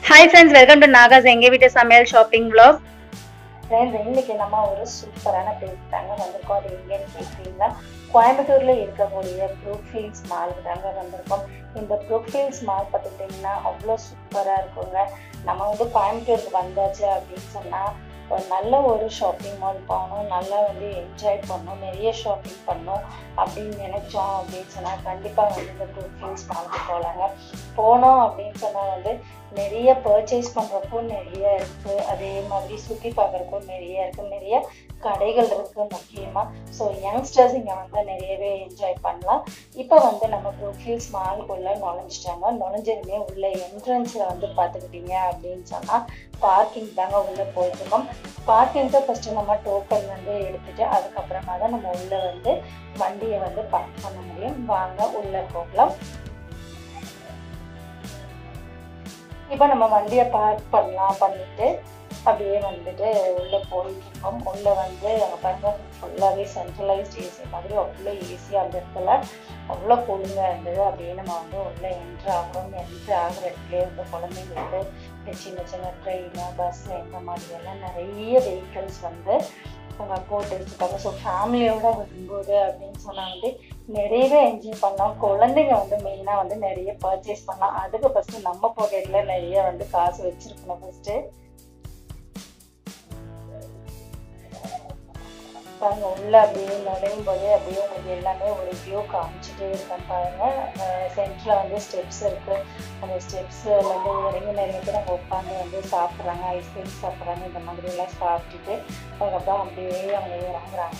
hi friends welcome to Naga's எங்க வீட்டு சமையல் ஷாப்பிங் vlog ஃப்ரெண்ட்ஸ் இன்னைக்கு நம்ம ஒரு சூப்பரான பிளேஸ் தாங்க வந்திருக்கோம் அது எங்கேன்னு கேட்குறீங்களா கோயம்புத்தூர்ல இருக்கக்கூடிய ப்ரூக்ஃபீல்ட்ஸ் மால் தாங்க வந்திருக்கோம் இந்த ப்ரூக்ஃபீல்ட்ஸ் மால் பார்த்துக்கிட்டிங்கன்னா அவ்வளோ சூப்பராக இருக்குங்க நம்ம வந்து கோயம்புத்தூருக்கு வந்தாச்சு அப்படின்னு சொன்னால் ஒரு நல்ல ஒரு ஷாப்பிங் மால் போகணும் நல்லா வந்து என்ஜாய் பண்ணணும் நிறைய ஷாப்பிங் பண்ணணும் அப்படின்னு நினைச்சோம் அப்படின்னு சொன்னால் கண்டிப்பாக வந்து இந்த ப்ரூக்ஃபீல்ட்ஸ் மாலுக்கு போகலாங்க போனோம் அப்படின்னு சொன்னால் வந்து நிறைய பர்ச்சேஸ் பண்ணுறக்கும் நிறைய இருக்குது அதே மாதிரி சுற்றி பார்க்குறக்கும் நிறைய இருக்குது நிறைய கடைகள் இருக்குது முக்கியமாக ஸோ யங்ஸ்டர்ஸ் இங்கே வந்து நிறையவே என்ஜாய் பண்ணலாம் இப்போ வந்து நம்ம ப்ரூஃபீல்ஸ் மால்குள்ளே நுழைஞ்சிட்டாங்க நுழைஞ்சதுமே உள்ள என்ட்ரன்ஸில் வந்து பார்த்துக்கிட்டீங்க அப்படின்னு சொன்னால் பார்க்கிங் தாங்க உள்ளே போயிட்டுருக்கோம் பார்க்கிங்க்கு ஃபஸ்ட்டு நம்ம டோக்கன் வந்து எடுத்துட்டு அதுக்கப்புறமா தான் நம்ம உள்ளே வந்து வண்டியை வந்து பார்க் பண்ண முடியும் வாங்க உள்ளே போகலாம் இப்போ நம்ம வண்டியை பார்க் பண்ணலாம் பண்ணிட்டு அப்படியே வந்துட்டு உள்ளே போயிட்டு இருக்கோம் உள்ளே வந்து அங்கே பாருங்க ஃபுல்லாகவே சென்ட்ரலைஸ்ட் ஏசி மாதிரி அவ்வளோ ஈஸியாக அந்த இடத்துல அவ்வளோ கூலிங்காக இருந்தது அப்படியே நம்ம வந்து உள்ளே என்ட்ரு ஆகிறோம் என்ட்ரு ஆகிற இடத்துலேயே வந்து குழந்தைங்களுக்கு இந்த சின்ன சின்ன ட்ரெயின் பஸ் இந்த மாதிரி எல்லாம் நிறைய வெஹிக்கிள்ஸ் வந்து அவங்க போட்டு வச்சுருக்காங்க ஸோ ஃபேமிலியோட வரும்போது அப்படின்னு சொன்னால் வந்து நிறையவே என்ஜாய் பண்ணோம் குழந்தைங்க வந்து மெயினாக வந்து நிறைய பர்ச்சேஸ் பண்ணலாம் அதுக்கு ஃபஸ்ட்டு நம்ம பாக்கெட்டில் நிறைய வந்து காசு வச்சுருக்கணும் ஃபஸ்ட்டு பாருங்க உள்ள அப்படியே நுழையும் போதே அப்படியே உங்களுக்கு எல்லாமே ஒரு வியூ காமிச்சிட்டே இருக்கேன் பாருங்க சென்டரில் வந்து ஸ்டெப்ஸ் இருக்கு அந்த ஸ்டெப்ஸ்லேருந்து இறங்கி நிறைய பேர் அங்கே உட்காந்து வந்து சாப்பிட்றாங்க ஐஸ்கிரீம் சாப்பிட்றாங்க இந்த மாதிரி எல்லாம் சாப்பிட்டுட்டு அதுக்கப்புறம் அப்படியே அவங்க இறங்குறாங்க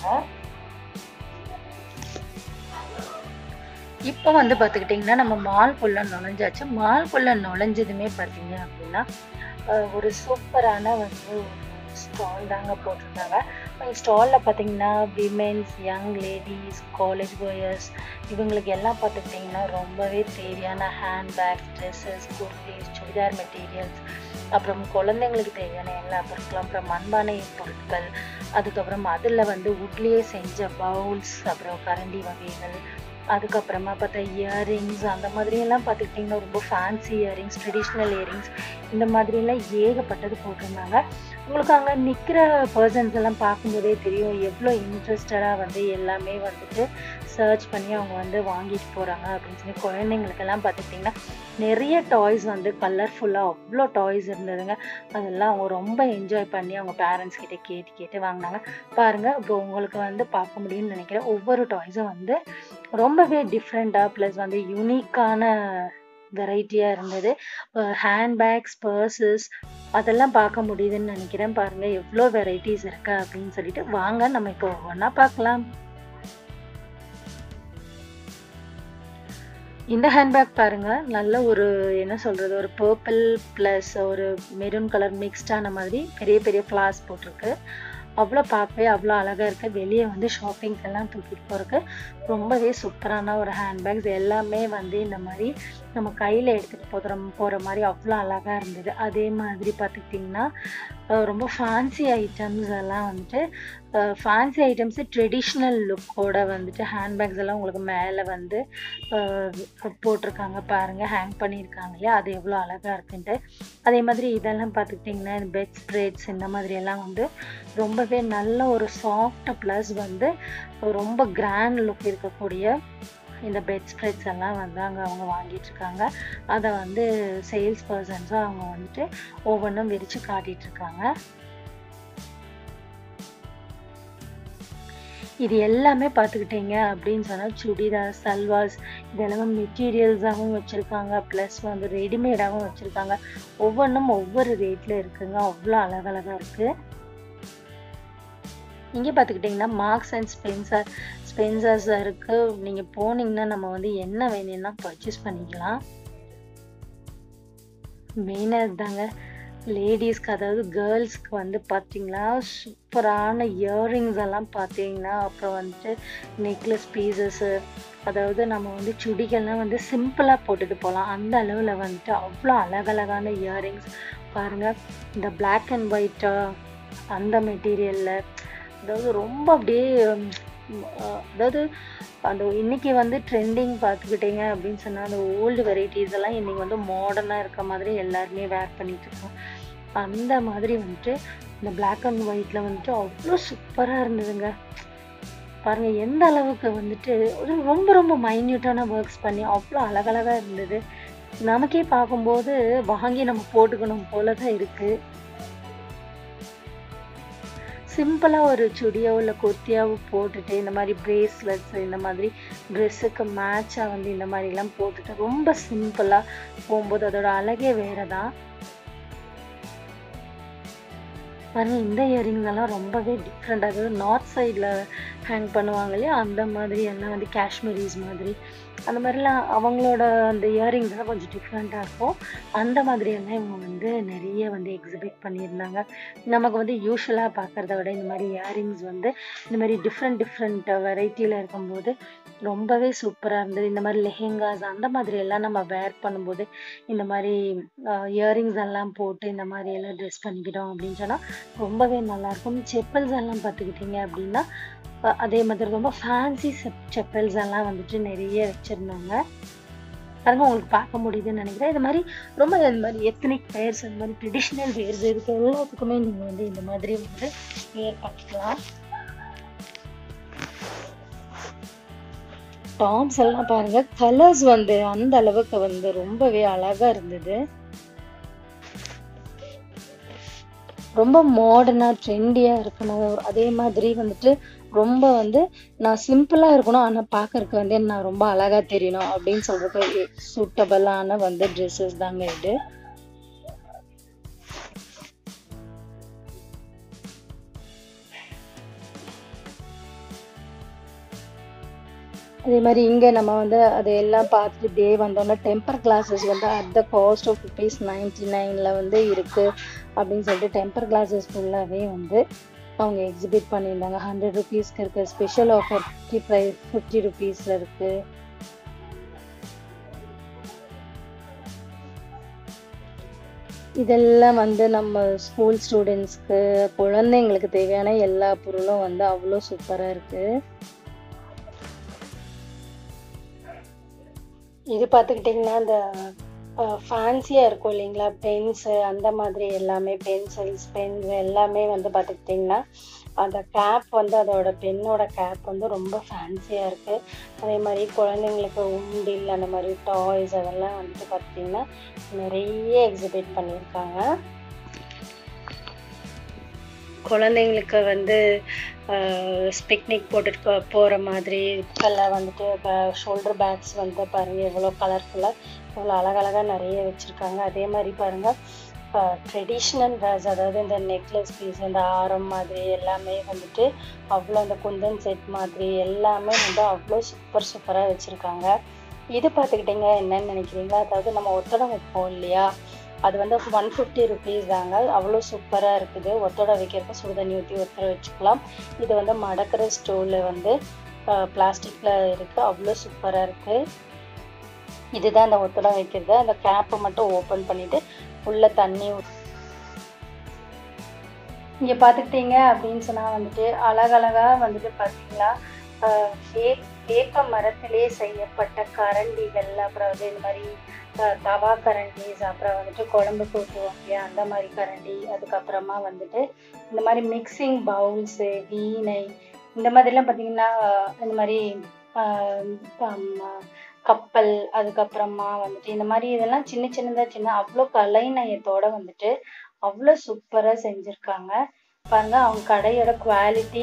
இப்போ வந்து பார்த்துக்கிட்டிங்கன்னா நம்ம மால்குள்ளே நுழைஞ்சாச்சு மால்குள்ளே நுழைஞ்சதுமே பார்த்தீங்க அப்படின்னா அஹ், ஒரு சூப்பரான வந்து ஸ்டால் தாங்க போட்டிருந்தாங்க அந்த ஸ்டாலில் பார்த்தீங்கன்னா women's young ladies college goers இவங்களுக்கு எல்லாம் பார்த்துக்கிட்டிங்கன்னா ரொம்பவே தேவையான handbags dresses kurtis churidar materials அப்புறம் குழந்தைங்களுக்கு தேவையான எல்லா பொருட்களும் அப்புறம் மண்பானை பொருட்கள் அதுக்கப்புறம் அதில் வந்து உட்லேயே செஞ்ச பவுல்ஸ் அப்புறம் கரண்டி வகைகள் அதுக்கப்புறமா பார்த்தா இயரிங்ஸ் அந்த மாதிரியெல்லாம் பார்த்துக்கிட்டிங்கன்னா ரொம்ப ஃபேன்சி இயரிங்ஸ் ட்ரெடிஷ்னல் இயரிங்ஸ் இந்த மாதிரியெல்லாம் ஏகப்பட்டது போட்டிருந்தாங்க உங்களுக்கு அங்கே நிற்கிற பர்சன்ஸ் எல்லாம் பார்க்கும்போதே தெரியும் எவ்வளோ இன்ட்ரெஸ்டடாக வந்து எல்லாமே வந்துட்டு சர்ச் பண்ணி அவங்க வந்து வாங்கிட்டு போகிறாங்க அப்படின்னு சொல்லி குழந்தைங்களுக்கெல்லாம் பார்த்துக்கிட்டிங்கன்னா நிறைய டாய்ஸ் வந்து கலர்ஃபுல்லாக அவ்வளோ டாய்ஸ் இருந்ததுங்க அதெல்லாம் அவங்க ரொம்ப என்ஜாய் பண்ணி அவங்க பேரண்ட்ஸ் கிட்ட கேட்டு கேட்டு வாங்கினாங்க பாருங்கள் இப்போ உங்களுக்கு வந்து பார்க்க முடியும்னு நினைக்கிறேன் ஒவ்வொரு டாய்ஸும் வந்து ரொம்பவே டிஃப்ரெண்ட்டாக ப்ளஸ் வந்து யூனிக்கான வெரைட்டியாக இருந்தது ஹேண்ட்பேக்ஸ் பர்சஸ் அதெல்லாம் பார்க்க முடியுதுன்னு நினைக்கிறேன் பாருங்கள் எவ்வளோ வெரைட்டிஸ் இருக்கு அப்படின்னு சொல்லிட்டு வாங்க நம்ம இப்போ ஒவ்வொன்றா பார்க்கலாம் இந்த ஹேண்ட்பேக் பாருங்க நல்ல ஒரு என்ன சொல்றது ஒரு பர்பிள் ப்ளஸ் ஒரு மெரூன் கலர் மிக்ஸ்டான மாதிரி பெரிய பெரிய ஃப்ளார்ஸ் போட்டிருக்கு அவ்வளோ பார்க்கவே அவ்வளோ அழகாக இருக்குது வெளியே வந்து ஷாப்பிங்க்கெல்லாம் தூக்கிட்டு போகிறதுக்கு ரொம்பவே சூப்பரான ஒரு ஹேண்ட்பேக்ஸ் எல்லாமே வந்து இந்த மாதிரி நம்ம கையில் எடுத்துகிட்டு போகிற போகிற மாதிரி அவ்வளோ அழகாக இருந்தது அதே மாதிரி பார்த்துக்கிட்டிங்கன்னா அஹ் ரொம்ப ஃபேன்சி ஐட்டம்ஸ் எல்லாம் வந்துட்டு ஃபேன்சி ஐட்டம்ஸு ட்ரெடிஷ்னல் லுக்கோட வந்துட்டு ஹேண்ட்பேக்ஸ் எல்லாம் உங்களுக்கு மேலே வந்து அஹ் போட்டிருக்காங்க பாருங்கள் ஹேங் பண்ணியிருக்காங்க இல்லையா அது எவ்வளோ அழகாக இருக்குன்ட்டு அதே மாதிரி இதெல்லாம் பார்த்துக்கிட்டிங்கன்னா பெட் ஸ்ப்ரெட்ஸ் இந்த மாதிரி எல்லாம் வந்து ரொம்பவே நல்ல ஒரு சாஃப்ட் ப்ளஸ் வந்து ரொம்ப கிராண்ட் லுக் இருக்கக்கூடிய இந்த பெட் ஸ்ப்ரெட்ஸ் எல்லாம் வந்து அங்கே அவங்க வாங்கிட்டு இருக்காங்க அதை வந்து சேல்ஸ் பர்சன்ஸும் அவங்க வந்துட்டு ஒவ்வொன்றும் விரித்து காட்டிட்டு இருக்காங்க இது எல்லாமே பார்த்துக்கிட்டீங்க அப்படின்னு சொன்னால் சுடிதார் சல்வார்ஸ் இது எல்லாமே மெட்டீரியல்ஸாகவும் வச்சுருக்காங்க ப்ளஸ் வந்து ரெடிமேடாகவும் வச்சுருக்காங்க ஒவ்வொன்றும் ஒவ்வொரு ரேட்டில் இருக்குங்க அவ்வளோ அழகழகாக இருக்குது இங்கே பார்த்துக்கிட்டிங்கன்னா மார்க்ஸ் அண்ட் ஸ்பென்சர் ஸ்பென்சர்ஸ் இருக்குது நீங்கள் போனீங்கன்னா நம்ம வந்து என்ன வேணும்னா பர்ச்சேஸ் பண்ணிக்கலாம் மெயினாக இதுதாங்க லேடிஸ்க்கு அதாவது கேர்ள்ஸ்க்கு வந்து பார்த்தீங்கன்னா சூப்பரான இயரிங்ஸ் எல்லாம் பார்த்தீங்கன்னா அப்புறம் வந்துட்டு நெக்லஸ் பீசஸ்ஸு அதாவது நம்ம வந்து சுடிகள்லாம் வந்து சிம்பிளாக போட்டுட்டு போகலாம் அந்த அளவில் வந்துட்டு அவ்வளோ அழகழகான இயரிங்ஸ் பாருங்கள் இந்த பிளாக் அண்ட் ஒயிட்டாக அந்த மெட்டீரியலில் அதாவது ரொம்ப அப்படியே அதாவது அந்த இன்னைக்கு வந்து ட்ரெண்டிங் பார்த்துக்கிட்டீங்க அப்படின்னு சொன்னால் அந்த ஓல்டு வெரைட்டிஸ் எல்லாம் இன்னைக்கு வந்து மாடர்னாக இருக்க மாதிரி எல்லாருமே வேர் பண்ணிட்டு இருக்கோம் அந்த மாதிரி வந்துட்டு இந்த பிளாக் அண்ட் ஒயிட்ல வந்துட்டு அவ்வளோ சூப்பராக இருந்ததுங்க பாருங்க எந்த அளவுக்கு வந்துட்டு ஒரு ரொம்ப ரொம்ப மைன்யூட்டான ஒர்க்ஸ் பண்ணி அவ்வளோ அழகழகா இருந்தது நமக்கே பார்க்கும்போது வாங்கி நம்ம போட்டுக்கணும் போல தான் இருக்கு சிம்பிளாக ஒரு சுடியோ இல்லை குர்த்தியாவோ போட்டுட்டு இந்த மாதிரி பிரேஸ்லெட்ஸ் இந்த மாதிரி ட்ரெஸ்ஸுக்கு மேட்சாக வந்து இந்த மாதிரிலாம் போட்டுட்டு ரொம்ப சிம்பிளாக போகும்போது அதோட அழகே வேற தான் பாருங்க இந்த இயரிங்ஸ் எல்லாம் ரொம்பவே டிஃப்ரெண்ட் அதாவது நார்த் சைடில் ஹேங் பண்ணுவாங்க இல்லையா அந்த மாதிரி எல்லாம் வந்து காஷ்மீரிஸ் மாதிரி அந்த மாதிரிலாம் அவங்களோட அந்த இயரிங்ஸ் எல்லாம் கொஞ்சம் டிஃப்ரெண்ட்டாக இருக்கும் அந்த மாதிரி எல்லாம் இவங்க வந்து நிறைய வந்து எக்ஸிபிட் பண்ணியிருந்தாங்க நமக்கு வந்து யூஸ்வலாக பார்க்குறத விட இந்த மாதிரி இயரிங்ஸ் வந்து இந்த மாதிரி டிஃப்ரெண்ட் டிஃப்ரெண்ட் வெரைட்டியில் இருக்கும்போது ரொம்பவே சூப்பராக இருந்தது இந்த மாதிரி லெஹெங்காஸ் அந்த மாதிரி எல்லாம் நம்ம வேர் பண்ணும்போது இந்த மாதிரி இயரிங்ஸ் எல்லாம் போட்டு இந்த மாதிரி எல்லாம் ட்ரெஸ் பண்ணிக்கிட்டோம் அப்படின்னு சொன்னால் ரொம்பவே நல்லாயிருக்கும் செப்பல்ஸ் எல்லாம் பார்த்துக்கிட்டிங்க அப்படின்னா அஹ் அதே மாதிரி ரொம்ப ஃபேன்சி செப்பல்ஸ் எல்லாம் வந்துட்டு நிறைய வச்சுருந்தாங்க பாருங்க உங்களுக்கு பார்க்க முடியுதுன்னு நினைக்கிறேன் இது மாதிரி ரொம்ப இந்த மாதிரி எத்தனிக் வேர்ஸ் அந்த மாதிரி ட்ரெடிஷ்னல் வேர்ஸ் இருக்கு எல்லாத்துக்குமே நீங்கள் வந்து இந்த மாதிரி வந்து வேர் பண்ணிக்கலாம் டாப்ஸ் எல்லாம் பாருங்க கலர்ஸ் வந்து அந்த அளவுக்கு வந்து ரொம்பவே அழகா இருந்தது ரொம்ப மாடர்னா ட்ரெண்டியா இருக்கணும் அதே மாதிரி வந்துட்டு ரொம்ப வந்து நான் சிம்பிளா இருக்கணும் ஆனா பார்க்கறதுக்கு வந்து நான் ரொம்ப அழகா தெரியணும் அப்படின்னு சொல்றதுக்கு சூட்டபிளான வந்து ட்ரெஸ்ஸஸ் தாங்க இது அதே மாதிரி இங்கே நம்ம வந்து அதையெல்லாம் பார்த்துட்டு இப்படியே வந்தோம்னா டெம்பர் கிளாஸஸ் வந்து at the cost of rupees ninety நைனில் வந்து இருக்குது அப்படின்னு சொல்லிட்டு டெம்பர் கிளாஸஸ் ஃபுல்லாகவே வந்து அவங்க எக்ஸிபிட் பண்ணியிருந்தாங்க ஹண்ட்ரட் ருபீஸ்க்கு இருக்குது special offer fifty price fifty ருபீஸில் இருக்குது இதெல்லாம் வந்து நம்ம ஸ்கூல் ஸ்டூடெண்ட்ஸ்க்கு குழந்தைங்களுக்கு தேவையான எல்லா பொருளும் வந்து அவ்வளோ சூப்பராக இருக்குது இது பார்த்துக்கிட்டிங்கன்னா இந்த ஃபேன்சியாக இருக்கும் இல்லைங்களா பென்ஸு அந்த மாதிரி எல்லாமே பென்சில்ஸ் பென்ஸ் எல்லாமே வந்து பார்த்துக்கிட்டிங்கன்னா அந்த கேப் வந்து அதோட பெண்ணோட கேப் வந்து ரொம்ப ஃபேன்சியாக இருக்குது அதே மாதிரி குழந்தைங்களுக்கு உண்டில் அந்த மாதிரி டாய்ஸ் அதெல்லாம் வந்துட்டு பார்த்திங்கன்னா நிறைய எக்ஸிபிட் பண்ணியிருக்காங்க குழந்தைங்களுக்கு வந்து பிக்னிக் போட்டுட்டு போ- போற மாதிரி இப்பெல்லாம் வந்துட்டு ஷோல்டர் பேக்ஸ் வந்து பாருங்க எவ்வளோ கலர்ஃபுல்லாக எவ்வளோ அழகழகா நிறைய வச்சுருக்காங்க அதே மாதிரி பாருங்க ட்ரெடிஷ்னல் ட்ரெஸ் அதாவது இந்த நெக்லஸ் பீஸ் இந்த ஆரம் மாதிரி எல்லாமே வந்துட்டு அவ்வளோ அந்த குந்தன் செட் மாதிரி எல்லாமே வந்து அவ்வளோ சூப்பர் சூப்பராக வச்சுருக்காங்க இது பார்த்துக்கிட்டிங்க என்னன்னு நினைக்கிறீங்களா அதாவது நம்ம ஒத்தடம் வைப்போம் இல்லையா அது வந்து ஒன் ஃபிஃப்டி ருபீஸ் தாங்க அவ்வளோ சூப்பராக இருக்குது ஒத்தடை வைக்கிறதுக்கு சுடுதண்ணி ஊற்றி ஒத்தடை வச்சுக்கலாம் இது வந்து மடக்கிற ஸ்டோவில் வந்து பிளாஸ்டிக்கில் இருக்குது அவ்வளோ சூப்பராக இருக்குது இதுதான் அந்த ஒத்தடம் வைக்கிறது அந்த கேப்பை மட்டும் ஓப்பன் பண்ணிவிட்டு உள்ளே தண்ணி ஊத்- இங்கே பார்த்துக்கிட்டீங்க அப்படின்னு சொன்னால் வந்துட்டு அழகழகா வந்துட்டு பார்த்தீங்களா ஆஹ் வே- வேப்ப மரத்திலே செய்யப்பட்ட கரண்டிகள் அப்புறம் வந்து இந்த மாதிரி த- தவா கரண்டிஸ் அப்புறம் வந்துட்டு குழம்பு கூட்டுவோம் இல்லையா அந்த மாதிரி கரண்டி அதுக்கப்புறமா வந்துட்டு இந்த மாதிரி மிக்சிங் பவுல்ஸு வீணை இந்த மாதிரிலாம் பார்த்தீங்கன்னா இந்த மாதிரி ஆஹ் பம்- கப்பல் அதுக்கப்புறமா வந்துட்டு இந்த மாதிரி இதெல்லாம் சின்ன சின்னதா சின்ன அவ்வளோ கலைநயத்தோட வந்துட்டு அவ்வளோ சூப்பராக செஞ்சுருக்காங்க பாருங்க அவங்க கடையோட குவாலிட்டி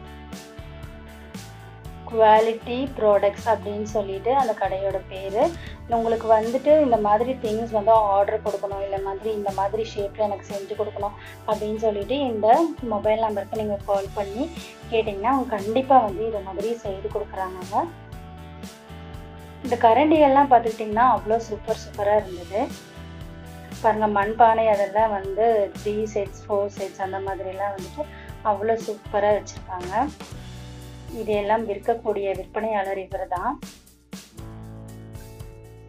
குவாலிட்டி ப்ராடக்ட்ஸ் அப்படின்னு சொல்லிட்டு அந்த கடையோட பேர் உங்களுக்கு வந்துட்டு இந்த மாதிரி திங்ஸ் வந்து ஆர்டர் கொடுக்கணும் இல்லை மாதிரி இந்த மாதிரி ஷேப்பில் எனக்கு செஞ்சு கொடுக்கணும் அப்படின்னு சொல்லிட்டு இந்த மொபைல் நம்பருக்கு நீங்கள் கால் பண்ணி கேட்டிங்கன்னா அவங்க கண்டிப்பாக வந்து இதை மாதிரி செய்து கொடுக்குறாங்க இந்த கரண்டி எல்லாம் பார்த்துக்கிட்டிங்கன்னா அவ்வளோ சூப்பர் சூப்பராக இருந்தது பாருங்க மண்பானை அதெல்லாம் வந்து த்ரீ செட்ஸ் ஃபோர் செட்ஸ் அந்த மாதிரிலாம் வந்துட்டு அவ்வளோ சூப்பராக வச்சுருக்காங்க இதையெல்லாம் விற்கக்கூடிய விற்பனையாளர் இவர் தான்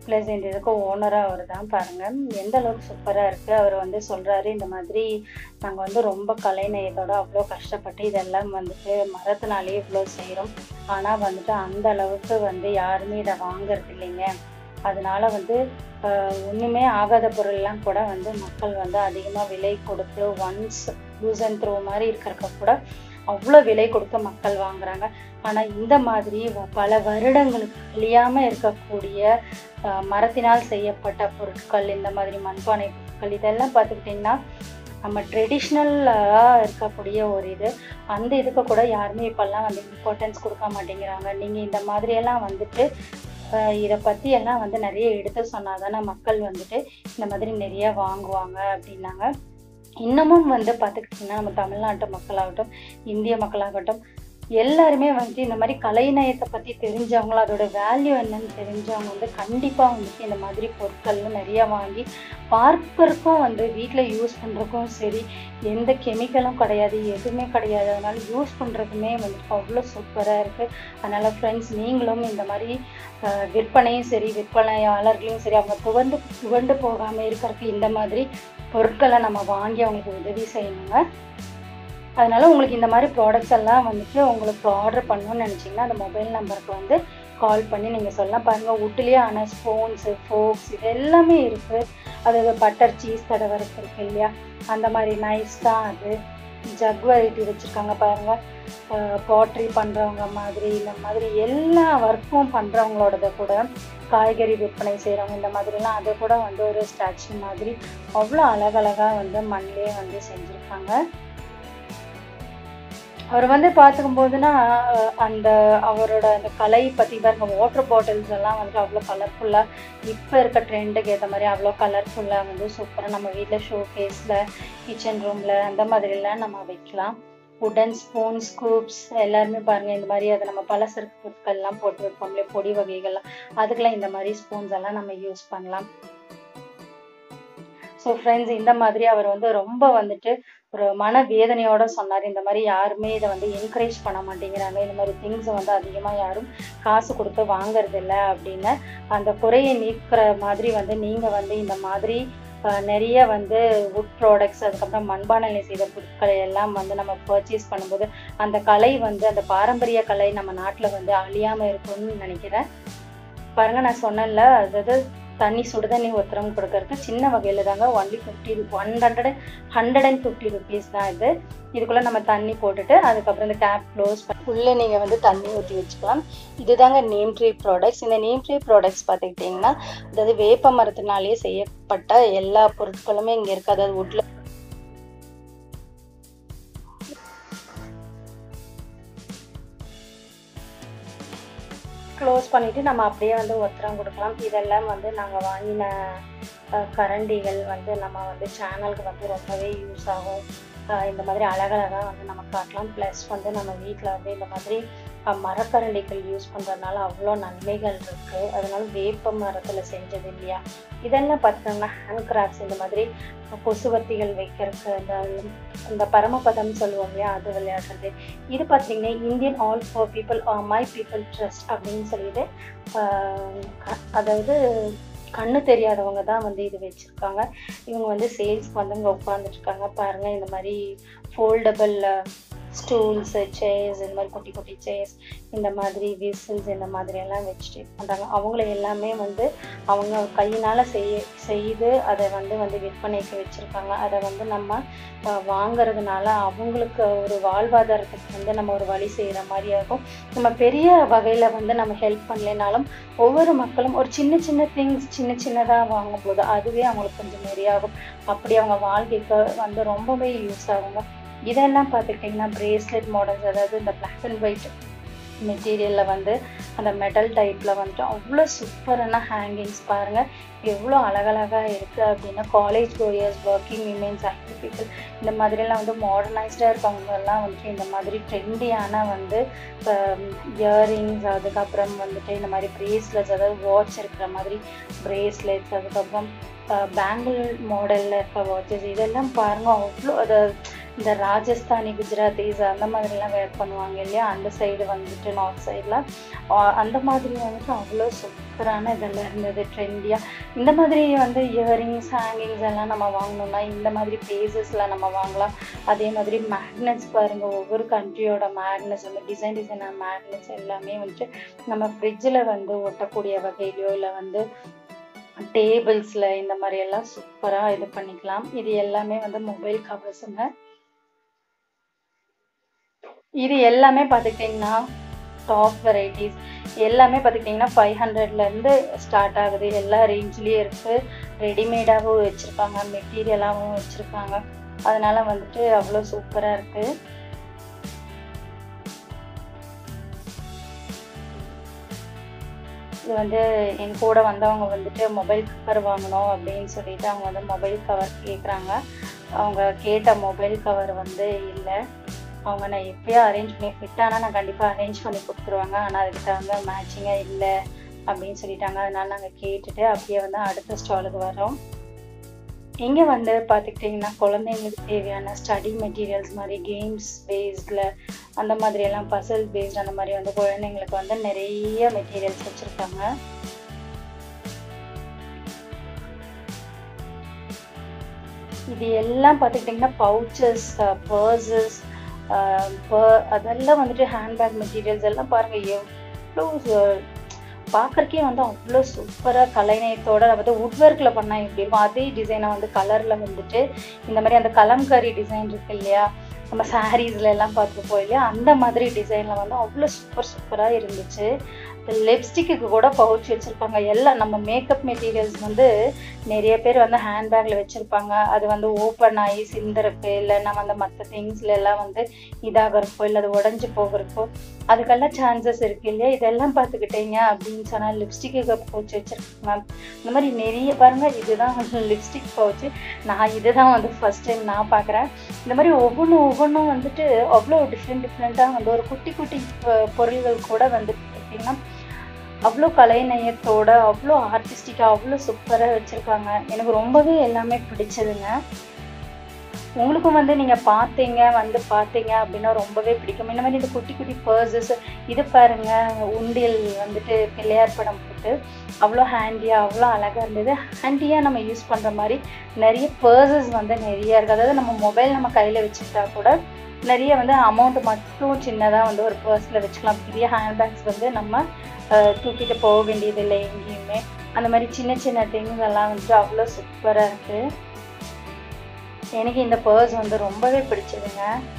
ப்ளஸ் இந்த இதுக்கு ஓனராக அவர் தான் பாருங்கள் எந்த அளவுக்கு சூப்பராக இருக்குது அவர் வந்து சொல்கிறாரு இந்த மாதிரி நாங்கள் வந்து ரொம்ப கலைநயத்தோட அவ்வளோ கஷ்டப்பட்டு இதெல்லாம் வந்துட்டு மரத்தினாலே இவ்வளோ செய்கிறோம் ஆனால் வந்துட்டு அந்த அளவுக்கு வந்து யாருமே இதை வாங்குறது இல்லைங்க அதனால வந்து ஆஹ், ஒண்ணுமே ஆகாத பொருள்லாம் கூட வந்து மக்கள் வந்து அதிகமாக விலை கொடுத்து ஒன்ஸ் யூஸ் அண்ட் த்ரோ மாதிரி இருக்கிறக்க கூட அவ்வளோ விலை கொடுத்து மக்கள் வாங்குறாங்க ஆனால் இந்த மாதிரி வ- பல வருடங்களுக்கு அழியாமல் இருக்கக்கூடிய ஆஹ், மரத்தினால் செய்யப்பட்ட பொருட்கள் இந்த மாதிரி மண்பானை பொருட்கள் இதெல்லாம் பார்த்துக்கிட்டிங்கன்னா நம்ம ட்ரெடிஷ்னலாக இருக்கக்கூடிய ஒரு இது அந்த இதுக்கு கூட யாருமே இப்போல்லாம் வந்து இம்பார்ட்டன்ஸ் கொடுக்க மாட்டேங்கிறாங்க நீங்கள் இந்த மாதிரியெல்லாம் வந்துட்டு ஆஹ் இதை பற்றி எல்லாம் வந்து நிறைய எடுத்து சொன்னால் தானே மக்கள் வந்துட்டு இந்த மாதிரி நிறைய வாங்குவாங்க அப்படின்னாங்க இன்னமும் வந்து பார்த்துக்கிட்டிங்கன்னா நம்ம தமிழ்நாட்டு மக்களாகட்டும் இந்திய மக்களாகட்டும் எல்லாருமே வந்து இந்த மாதிரி கலைநயத்தை பற்றி தெரிஞ்சவங்களும் அதோட வேல்யூ என்னன்னு தெரிஞ்சவங்க வந்து கண்டிப்பாக வந்துட்டு இந்த மாதிரி பொருட்கள்லாம் நிறைய வாங்கி பார்க்கறதுக்கும் வந்து வீட்டில் யூஸ் பண்ணுறதுக்கும் சரி எந்த கெமிக்கலும் கிடையாது எதுவுமே கிடையாது அதனால யூஸ் பண்ணுறதுமே வந்துட்டு அவ்வளோ சூப்பராக இருக்குது அதனால் ஃப்ரெண்ட்ஸ் நீங்களும் இந்த மாதிரி ஆஹ், விற்பனையும் சரி விற்பனையாளர்களையும் சரி அவங்க துவண்டு துவண்டு போகாமல் இருக்கிறதுக்கு இந்த மாதிரி பொருட்களை நம்ம வாங்கி அவங்களுக்கு உதவி செய்யணுங்க அதனால உங்களுக்கு இந்த மாதிரி ப்ராடக்ட்ஸ் எல்லாம் வந்துட்டு உங்களுக்கு ஆர்டர் பண்ணணும்னு நினச்சிங்கன்னா அந்த மொபைல் நம்பருக்கு வந்து கால் பண்ணி நீங்கள் சொல்லலாம் பாருங்கள் உட்டுலேயே ஆனால் ஸ்பூன்ஸு ஃபோக்ஸ் இது எல்லாமே இருக்குது அது பட்டர் சீஸ் தடவரத்து இருக்கு இல்லையா அந்த மாதிரி நைஸ் தான் அது ஜக் வெரைட்டி வச்சுருக்காங்க பாருங்கள் பாட்ரி பண்ணுறவங்க மாதிரி இந்த மாதிரி எல்லா ஒர்க்கும் பண்ணுறவங்களோடத கூட காய்கறி விற்பனை செய்கிறவங்க இந்த மாதிரிலாம் அதை கூட வந்து ஒரு ஸ்டாச்சு மாதிரி அவ்வளோ அழகழகாக வந்து மண்ணிலே வந்து செஞ்சுருக்காங்க அவர் வந்து பார்த்துக்கும் போதுனா அஹ், அந்த அவரோட அந்த கலை பற்றி பாருங்க வாட்டர் பாட்டில்ஸ் எல்லாம் வந்து அவ்வளோ கலர்ஃபுல்லாக இப்போ இருக்க ட்ரெண்டுக்கு ஏற்ற மாதிரி அவ்வளோ கலர்ஃபுல்லாக வந்து சூப்பராக நம்ம வீட்டில் ஷோ கேஸில் கிச்சன் ரூமில் அந்த மாதிரிலாம் நம்ம வைக்கலாம் உடன் ஸ்பூன் ஸ்கூப்ஸ் எல்லாருமே பாருங்கள் இந்த மாதிரி அதை நம்ம பலசரக்கு பொருட்கள்லாம் போட்டு வைப்போம் இல்லையா பொடி வகைகள்லாம் அதுக்கெல்லாம் இந்த மாதிரி ஸ்பூன்ஸ் எல்லாம் நம்ம யூஸ் பண்ணலாம் ஸோ ஃப்ரெண்ட்ஸ் இந்த மாதிரி அவர் வந்து ரொம்ப வந்துட்டு ஒரு மன வேதனையோட சொன்னார் இந்த மாதிரி யாருமே இதை வந்து என்கரேஜ் பண்ண மாட்டேங்கிறாங்க இந்த மாதிரி திங்ஸை வந்து அதிகமாக யாரும் காசு கொடுத்து வாங்குறது இல்லை அப்படின்னு அந்த குறையை நீக்கிற மாதிரி வந்து நீங்கள் வந்து இந்த மாதிரி அஹ், நிறைய வந்து வுட் ப்ராடக்ட்ஸ் அதுக்கப்புறம் மண்பானையில செய்த பொருட்களை எல்லாம் வந்து நம்ம பர்ச்சேஸ் பண்ணும்போது அந்த கலை வந்து அந்த பாரம்பரிய கலை நம்ம நாட்டில் வந்து அழியாமல் இருக்கும்னு நினைக்கிறேன் பாருங்க நான் சொன்னேன்ல அதாவது தண்ணி சுடுதண்ணி ஒருத்தரம் கொடுக்கறது சின்ன வகையில் தாங்க only fifty one hundred hundred and fifty rupees தான் இது இதுக்குள்ளே நம்ம தண்ணி போட்டுட்டு அதுக்கப்புறம் இந்த கேப் க்ளோஸ் உள்ளே நீங்கள் வந்து தண்ணி ஊற்றி வச்சுக்கலாம் இதுதாங்க நேம் ட்ரீ ப்ராடக்ட்ஸ் இந்த நேம் ட்ரீ ப்ராடக்ட்ஸ் பார்த்துக்கிட்டிங்கன்னா அதாவது வேப்ப மரத்தினாலேயே செய்யப்பட்ட எல்லா பொருட்களுமே இங்கே இருக்குது அதாவது உட்ல க்ளோஸ் பண்ணிவிட்டு நம்ம அப்படியே வந்து ஒத்தரம் கொடுக்கலாம் இதெல்லாம் வந்து நாங்கள் வாங்கின அஹ், கரண்டிகள் வந்து நம்ம வந்து சேனலுக்கு வந்து ரொம்பவே யூஸ் ஆகும் அஹ், இந்த மாதிரி அழகழகாக வந்து நம்ம காட்டலாம் ப்ளஸ் வந்து நம்ம வீட்டில் வந்து இந்த மாதிரி அஹ், மரக்கரண்டிகள் யூஸ் பண்ணுறதுனால அவ்வளோ நன்மைகள் இருக்குது அதனால வேப்ப மரத்தில் செஞ்சது இல்லையா இதெல்லாம் பார்த்தோம்னா ஹேண்ட் கிராஃப்ட்ஸ் இந்த மாதிரி கொசுவத்திகள் வைக்கிறதுக்கு இந்த இந்த பரமபதம் சொல்லுவோம் இல்லையா அது விளையாடுறது இது பார்த்தீங்கன்னா Indian all for people my people trust அப்படின்னு சொல்லிட்டு ஆஹ் க- அதாவது கண்ணு தெரியாதவங்க தான் வந்து இது வச்சுருக்காங்க இவங்க வந்து சேல்ஸ்க்கு வந்து இங்கே உட்காந்துட்ருக்காங்க பாருங்கள் இந்த மாதிரி ஃபோல்டபுள் ஸ்டூல்ஸு சேர்ஸ் இந்த மாதிரி குட்டி குட்டி சேர்ஸ் இந்த மாதிரி விசில்ஸ் இந்த மாதிரி எல்லாம் வச்சுட்டு பண்ணுறாங்க அவங்கள எல்லாமே வந்து அவங்க கையினால் செய்ய செய்து அதை வந்து வந்து விற்பனைக்கு வச்சுருக்காங்க அதை வந்து நம்ம அஹ், வாங்குறதுனால அவங்களுக்கு ஒரு வாழ்வாதாரத்துக்கு வந்து நம்ம ஒரு வழி செய்கிற மாதிரி இருக்கும் நம்ம பெரிய வகையில் வந்து நம்ம ஹெல்ப் பண்ணலைனாலும் ஒவ்வொரு மக்களும் ஒரு சின்ன சின்ன திங்ஸ் சின்ன சின்னதாக வாங்கும்போது அதுவே அவங்களுக்கு கொஞ்சம் நிறையாகும் அப்படி அவங்க வாழ்க்கைக்கு வந்து ரொம்பவே யூஸ் ஆகுங்க இதெல்லாம் பார்த்துக்கிட்டிங்கன்னா பிரேஸ்லெட் மாடல்ஸ் அதாவது இந்த பிளாக் அண்ட் ஒயிட் மெட்டீரியலில் வந்து அந்த மெட்டல் டைப்பில் வந்துட்டு அவ்வளோ சூப்பரான ஹேங்கிங்ஸ் பாருங்கள் எவ்வளோ அழகழகாக இருக்குது அப்படின்னா college goers working women's IT people இந்த மாதிரிலாம் வந்து மாடர்னைஸ்டாக இருக்கவங்கெல்லாம் வந்துட்டு இந்த மாதிரி ட்ரெண்டியான வந்து இயரிங்ஸ் அதுக்கப்புறம் வந்துட்டு இந்த மாதிரி பிரேஸ்லெட்ஸ் அதாவது வாட்ச் இருக்கிற மாதிரி பிரேஸ்லெட்ஸ் அதுக்கப்புறம் பேங்கிள் மாடலில் இருக்க வாட்சஸ் இதெல்லாம் பாருங்கள் அவ்வளோ அதை இந்த ராஜஸ்தானி குஜராத்திஸ் அந்த மாதிரிலாம் வேர் பண்ணுவாங்க இல்லையா அந்த சைடு வந்துட்டு நார்த் சைடில் அந்த மாதிரி வந்துட்டு அவ்வளோ சூப்பரான இதெல்லாம் இருந்தது ட்ரெண்டியாக இந்த மாதிரி வந்து இயரிங்ஸ் ஹேங்கிங்ஸ் எல்லாம் நம்ம வாங்கணும்னா இந்த மாதிரி பேசஸில் நம்ம வாங்கலாம் அதே மாதிரி மேக்னெட்ஸ் பாருங்கள் ஒவ்வொரு கண்ட்ரியோட மேக்னெட்ஸ் வந்து டிசைன் டிசைனான மேக்னெட்ஸ் எல்லாமே வந்துட்டு நம்ம ஃப்ரிட்ஜில் வந்து ஒட்டக்கூடிய வகையிலையோ இல்லை வந்து டேபிள்ஸில் இந்த மாதிரி எல்லாம் சூப்பராக இது பண்ணிக்கலாம் இது எல்லாமே வந்து மொபைல் கவர்ஸுங்க இது எல்லாமே பார்த்துக்கிட்டிங்கன்னா டாப் வெரைட்டிஸ் எல்லாமே பார்த்துக்கிட்டிங்கன்னா ஃபைவ் ஹண்ட்ரட்லேருந்து ஸ்டார்ட் ஆகுது எல்லா ரேஞ்ச்லேயும் இருக்குது ரெடிமேடாகவும் வச்சுருக்காங்க மெட்டீரியலாகவும் வச்சுருக்காங்க அதனால வந்துட்டு அவ்வளோ சூப்பராக இருக்குது இது வந்து என் கூட வந்தவங்க வந்துட்டு மொபைல் கவர் வாங்கணும் அப்படின்னு சொல்லிட்டு அவங்க வந்து மொபைல் கவர் கேட்குறாங்க அவங்க கேட்ட மொபைல் கவர் வந்து இல்லை அவங்க நான் எப்பயோ அரேஞ்ச் பண்ணி ஃபிட் ஆனால் நான் கண்டிப்பாக அரேஞ்ச் பண்ணி கொடுத்துருவாங்க ஆனால் அதுக்கு தகுந்த மேட்சிங்காக இல்லை அப்படின்னு சொல்லிட்டாங்க அதனால நாங்கள் கேட்டுட்டு அப்படியே வந்து அடுத்த ஸ்டாலுக்கு வரோம் இங்கே வந்து பார்த்துக்கிட்டிங்கன்னா குழந்தைங்களுக்கு தேவையான ஸ்டடி மெட்டீரியல்ஸ் மாதிரி கேம்ஸ் பேஸ்டில் அந்த மாதிரி எல்லாம் பசல் பேஸ்ட் அந்த மாதிரி வந்து குழந்தைங்களுக்கு வந்து நிறைய மெட்டீரியல்ஸ் வச்சுருக்காங்க இது எல்லாம் பார்த்துக்கிட்டிங்கன்னா பவுச்சஸ் பர்சஸ் அதெல்லாம் வந்துட்டு ஹேண்ட்பேக் மெட்டீரியல்ஸ் எல்லாம் பாருங்கள் எவ்வளோ பார்க்குறக்கே வந்து அவ்வளோ சூப்பராக கலைநயத்தோட வந்து வுட் ஒர்க்கில் பண்ணால் எப்படி இருக்கும் அதே டிசைனை வந்து கலரில் வந்துட்டு இந்த மாதிரி அந்த கலம்கரி டிசைன் இருக்கு இல்லையா நம்ம சாரீஸ்ல எல்லாம் பார்த்துருப்போம் இல்லையா அந்த மாதிரி டிசைனில் வந்து அவ்வளோ சூப்பர் சூப்பராக இருந்துச்சு லிப்ஸ்டிக்கு கூட பவுச் வச்சுருப்பாங்க எல்லாம் நம்ம மேக்கப் மெட்டீரியல்ஸ் வந்து நிறைய பேர் வந்து ஹேண்ட்பேக்கில் வச்சுருப்பாங்க அது வந்து ஓப்பன் ஆகி சிந்தறப்போ இல்லைன்னா வந்து மற்ற திங்ஸ்ல எல்லாம் வந்து இதாகிறப்போ இல்லை அது உடஞ்சி போகிறப்போ அதுக்கெல்லாம் சான்சஸ் இருக்கு இல்லையா இதெல்லாம் பார்த்துக்கிட்டீங்க அப்படின்னு சொன்னால் லிப்ஸ்டிக்கு பவுச் வச்சுருக்காங்க இந்த மாதிரி நிறைய பாருங்க இதுதான் லிப்ஸ்டிக் பவுச்சு நான் இதுதான் வந்து ஃபர்ஸ்ட் டைம் நான் பார்க்குறேன் இந்த மாதிரி ஒவ்வொன்றும் ஒவ்வொன்றும் வந்துட்டு அவ்வளோ டிஃப்ரெண்ட் டிஃப்ரெண்ட்டாக வந்து ஒரு குட்டி குட்டி பொருள்கள் கூட வந்துட்டு பார்த்தீங்கன்னா அவ்வளோ கலைநயத்தோட அவ்வளோ ஆர்டிஸ்டிக்காக அவ்வளோ சூப்பராக வச்சுருக்காங்க எனக்கு ரொம்பவே எல்லாமே பிடிச்சதுங்க உங்களுக்கும் வந்து நீங்கள் பார்த்தீங்க வந்து பார்த்தீங்க அப்படின்னா ரொம்பவே பிடிக்கும் இந்த மாதிரி இந்த குட்டி குட்டி பர்சஸ் இது பாருங்க உண்டியல் வந்துட்டு பிள்ளையார் படம் போட்டு அவ்வளோ ஹேண்டியாக அவ்வளோ அழகாக இருந்தது ஹேண்டியாக நம்ம யூஸ் பண்ணுற மாதிரி நிறைய பர்சஸ் வந்து நிறைய இருக்குது அதாவது நம்ம மொபைல் நம்ம கையில் வச்சுக்கிட்டா கூட நிறைய வந்து அமௌண்ட் மட்டும் சின்னதாக வந்து ஒரு பர்ஸில் வச்சுக்கலாம் பெரிய ஹேண்ட்பேக்ஸ் வந்து நம்ம தூக்கிட்டு போக வேண்டியதில்லை எங்கேயுமே அந்த மாதிரி சின்ன சின்ன திங்ஸ் எல்லாம் வந்துட்டு அவ்வளோ சூப்பராக இருக்குது எனக்கு இந்த பர்ஸ் வந்து ரொம்பவே பிடிச்சதுங்க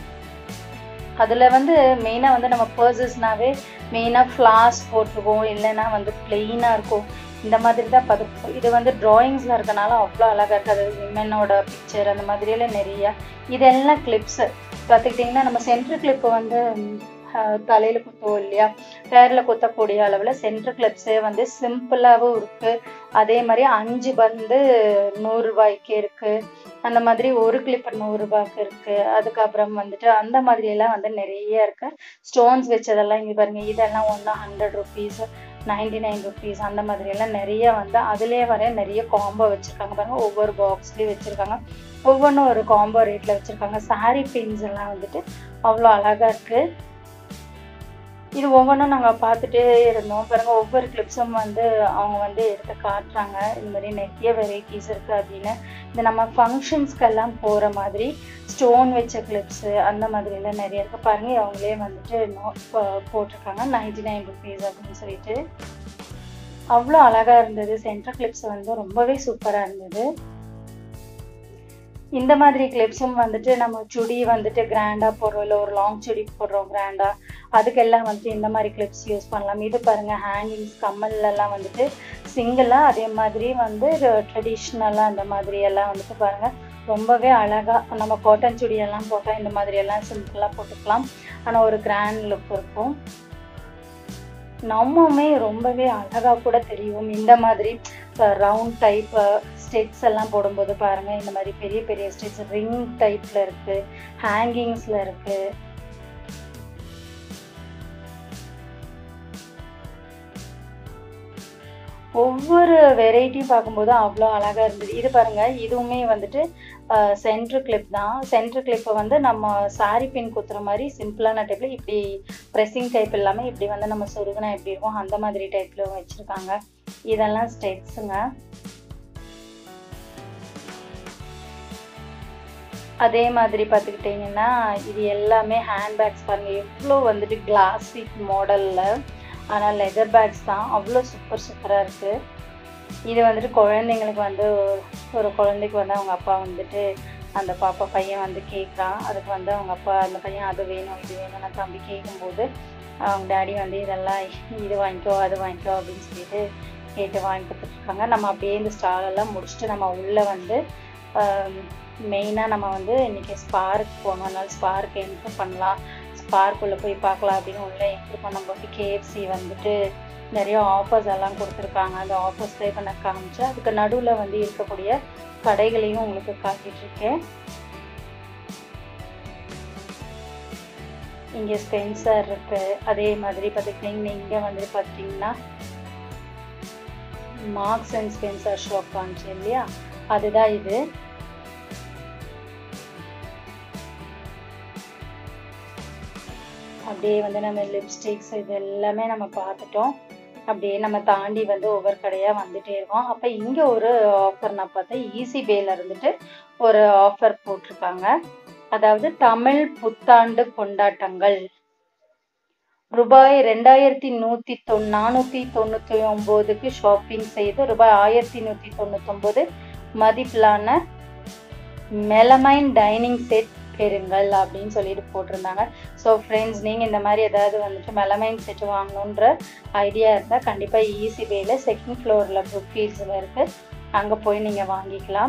அதில் வந்து மெயினாக வந்து நம்ம பர்சஸ்னாவே மெயினாக ஃப்ளாஸ் போட்டிருக்கோம் இல்லைன்னா வந்து பிளெயினாக இருக்கும் இந்த மாதிரி தான் பார்த்து இது வந்து ட்ராயிங்ஸில் இருக்கனால அவ்வளோ அழகாக இருக்குது அது விமனோட பிக்சர் அந்த மாதிரியெல்லாம் நிறைய இதெல்லாம் கிளிப்ஸு பார்த்துக்கிட்டிங்கன்னா நம்ம சென்ட்ரு கிளிப்பு வந்து தலையில் குத்துவோம் இல்லையா பேரில் குத்தக்கூடிய அளவில் சென்ட்ரு கிளிப்ஸே வந்து சிம்பிளாகவும் இருக்குது அதே மாதிரி அஞ்சு வந்து நூறுரூபாய்க்கு இருக்குது அந்த மாதிரி ஒரு கிளிப் நூறுரூபாய்க்கு இருக்குது அதுக்கப்புறம் வந்துட்டு அந்த மாதிரியெல்லாம் வந்து நிறைய இருக்குது ஸ்டோன்ஸ் வச்சதெல்லாம் இங்கே பாருங்கள் இதெல்லாம் ஒன்றா hundred rupees ninety nine rupees அந்த மாதிரியெல்லாம் நிறைய வந்து அதுலேயே வர நிறைய காம்போ வச்சுருக்காங்க பாருங்கள் ஒவ்வொரு பாக்ஸ்லேயும் வச்சுருக்காங்க ஒவ்வொன்றும் ஒரு காம்போ ரேட்டில் வச்சுருக்காங்க சாரீ பின்ஸ் எல்லாம் வந்துட்டு அவ்வளோ அழகாக இருக்குது இது ஒவ்வொன்றும் நாங்கள் பார்த்துட்டே இருந்தோம் பாருங்க ஒவ்வொரு கிளிப்ஸும் வந்து அவங்க வந்து எடுத்து காட்டுறாங்க இந்த மாதிரி நிறைய வெரைட்டிஸ் இருக்குது அப்படின்னு இந்த நம்ம ஃபங்க்ஷன்ஸ்க்கெல்லாம் போகிற மாதிரி ஸ்டோன் வச்ச கிளிப்ஸு அந்த மாதிரிலாம் நிறைய இருக்குது பாருங்க அவங்களே வந்துட்டு நோட் போட்டிருக்காங்க நைன்டி நைன் ருபீஸ் அப்படின்னு சொல்லிட்டு அவ்வளோ அழகாக இருந்தது சென்டர் கிளிப்ஸ் வந்து ரொம்பவே சூப்பராக இருந்தது இந்த மாதிரி கிளிப்ஸும் வந்துட்டு நம்ம சுடி வந்துட்டு கிராண்டாக போடுறோம் இல்லை ஒரு லாங் சுடி போடுறோம் கிராண்டாக அதுக்கெல்லாம் வந்துட்டு இந்த மாதிரி கிளிப்ஸ் யூஸ் பண்ணலாம் இது பாருங்கள் ஹேங்கிங்ஸ் கம்மல்லாம் வந்துட்டு சிங்கிளாக அதே மாதிரி வந்து ட்ரெடிஷ்னலாக அந்த மாதிரி எல்லாம் வந்துட்டு பாருங்கள் ரொம்பவே அழகாக நம்ம காட்டன் சுடியெல்லாம் போட்டால் இந்த மாதிரி எல்லாம் சிம்பிளாக போட்டுக்கலாம் ஆனால் ஒரு கிராண்ட் லுக் இருக்கும் நம்மமே ரொம்பவே அழகாக கூட தெரியும் இந்த மாதிரி ரவுண்ட் டைப் ஸ்டெட்ஸ் எல்லாம் போடும்போது பாருங்க இந்த மாதிரி பெரிய பெரிய ஸ்டெட்ஸ் ரிங் டைப்ல இருக்கு ஹேங்கிங்ஸ்ல இருக்கு ஒவ்வொரு வெரைட்டியும் பார்க்கும்போது அவ்வளோ அழகாக இருந்தது இது பாருங்கள் இதுவுமே வந்துட்டு சென்ட்ரு கிளிப் தான் சென்ட்ரு கிளிப்பை வந்து நம்ம சாரி பின் குத்துற மாதிரி சிம்பிளான டைப்பில் இப்படி ப்ரெஸ்ஸிங் டைப் இல்லாமல் இப்படி வந்து நம்ம சொருகுனா எப்படி இருக்கும் அந்த மாதிரி டைப்பில் வச்சுருக்காங்க இதெல்லாம் ஸ்டெப்ஸுங்க அதே மாதிரி பார்த்துக்கிட்டிங்கன்னா இது எல்லாமே ஹேண்ட்பேக்ஸ் பாருங்கள் எவ்வளோ வந்துட்டு கிளாசிக் மாடலில் ஆனால் லெதர் பேக்ஸ் தான் அவ்வளோ சூப்பர் சூப்பராக இருக்குது இது வந்துட்டு குழந்தைங்களுக்கு வந்து ஒரு குழந்தைக்கு வந்து அவங்க அப்பா வந்துட்டு அந்த பாப்பா பையன் வந்து கேட்குறான் அதுக்கு வந்து அவங்க அப்பா அந்த பையன் அது வேணும் இது வேணும்னு தம்பி கேட்கும்போது அவங்க டேடி வந்து இதெல்லாம் இது வாங்கிக்கோ அது வாங்கிக்கோ அப்படின்னு சொல்லிட்டு கேட்டு வாங்கி கொடுத்துட்ருக்காங்க நம்ம அப்படியே இந்த ஸ்டாலெல்லாம் முடிச்சுட்டு நம்ம உள்ளே வந்து மெயினாக நம்ம வந்து இன்றைக்கி ஸ்பார்க் போகணும் அதனால ஸ்பார்க் என்ட்ரு பண்ணலாம் ஸ்பார்க்குள்ளே போய் பார்க்கலாம் அப்படின்னு உள்ளே என்ட்ரு பண்ணும்போது கேஎஃப்சி வந்துட்டு நிறைய ஆஃபர்ஸ் எல்லாம் கொடுத்துருக்காங்க அந்த ஆஃபர்ஸ் ப்ளே பண்ண காமிச்சு அதுக்கு நடுவில் வந்து இருக்கக்கூடிய கடைகளையும் உங்களுக்கு காட்டிகிட்ருக்கேன் இங்கே ஸ்பென்சர் இருக்கு அதே மாதிரி பார்த்துக்கிட்டிங்கன்னா இங்கே வந்து பார்த்தீங்கன்னா மார்க்ஸ் அண்ட் ஸ்பென்சர் ஷாப் காமிச்சு இல்லையா அதுதான் இது அப்படியே வந்து நம்ம லிப்ஸ்டிக்ஸ் இது எல்லாமே நம்ம பார்த்துட்டோம் அப்படியே நம்ம தாண்டி வந்து ஒவ்வொரு கடையாக வந்துட்டே இருக்கோம் அப்போ இங்கே ஒரு ஆஃபர் நான் பார்த்தேன் ஈஸி பேல இருந்துட்டு ஒரு ஆஃபர் போட்டிருக்காங்க அதாவது தமிழ் புத்தாண்டு கொண்டாட்டங்கள் ரூபாய் ரெண்டாயிரத்தி நூற்றி தொன் நானூற்றி தொண்ணூற்றி ஒம்போதுக்கு ஷாப்பிங் செய்து ரூபாய் ஆயிரத்தி நூற்றி தொண்ணூத்தொம்பது மதிப்பிலான மெலமைன் டைனிங் செட் பெறுங்கள் அப்படின்னு சொல்லிட்டு போட்டிருந்தாங்க ஸோ ஃப்ரெண்ட்ஸ் நீங்கள் இந்த மாதிரி ஏதாவது வந்துட்டு மெலமைன் செட் வாங்கணுன்ற ஐடியா இருந்தால் கண்டிப்பாக ஈஸி வேல செகண்ட் ஃப்ளோரில் புக் ஃபீல்ஸில் இருக்குது அங்கே போய் நீங்கள் வாங்கிக்கலாம்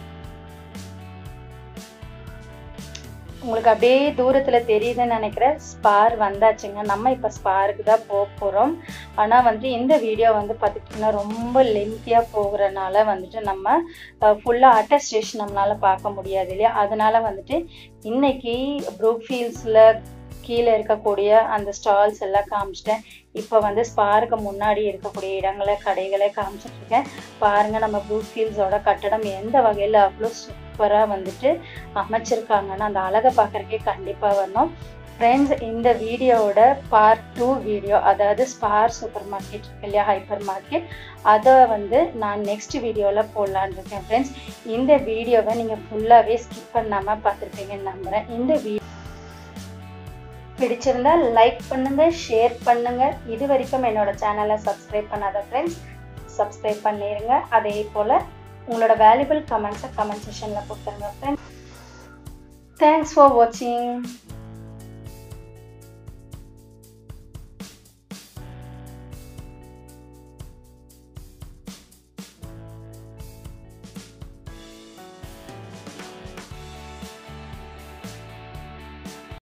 உங்களுக்கு அப்படியே தூரத்தில் தெரியுதுன்னு நினைக்கிறேன் ஸ்பார் வந்தாச்சுங்க நம்ம இப்போ ஸ்பாருக்கு தான் போக போகிறோம் ஆனால் வந்துட்டு இந்த வீடியோ வந்து பார்த்துக்கிட்டிங்கன்னா ரொம்ப லென்த்தியாக போகிறனால வந்துட்டு நம்ம ஃபுல்லாக அட்டஸ்டேஷன் நம்மளால் பார்க்க முடியாது இல்லையா அதனால வந்துட்டு இன்னைக்கு ப்ரூக்ஃபீல்ஸில் கீழே இருக்கக்கூடிய அந்த ஸ்டால்ஸ் எல்லாம் காமிச்சிட்டேன் இப்போ வந்து ஸ்பாருக்கு முன்னாடி இருக்கக்கூடிய இடங்களை கடைகளை காமிச்சிட்ருக்கேன் பாருங்கள் நம்ம ப்ரூக்ஃபீல்ஸோட கட்டடம் எந்த வகையில் அவ்வளோ சூப்பராக வந்துட்டு அமைச்சிருக்காங்கன்னா அந்த அழகை பார்க்குறக்கே கண்டிப்பாக வரணும் ஃப்ரெண்ட்ஸ் இந்த வீடியோவோட பார்ட் டூ வீடியோ அதாவது ஸ்பார் சூப்பர் மார்க்கெட் இருக்கு இல்லையா ஹைப்பர் மார்க்கெட் அதை வந்து நான் நெக்ஸ்ட் வீடியோவில் போடலான் இருக்கேன் ஃப்ரெண்ட்ஸ் இந்த வீடியோவை நீங்கள் ஃபுல்லாகவே ஸ்கிப் பண்ணாமல் பார்த்துருப்பீங்கன்னு நம்புகிறேன் இந்த வீடியோ பிடிச்சிருந்தா லைக் பண்ணுங்க ஷேர் பண்ணுங்க இது வரைக்கும் என்னோட சேனலை சப்ஸ்கிரைப் பண்ணாத ஃப்ரெண்ட்ஸ் சப்ஸ்கிரைப் பண்ணிடுங்க அதே போல் உங்களோட வேல்யூபிள் கமெண்ட்ஸை கமெண்ட் செஷனில் கொடுத்துருங்க ஃப்ரெண்ட்ஸ் தேங்க்ஸ் ஃபார் வாட்சிங்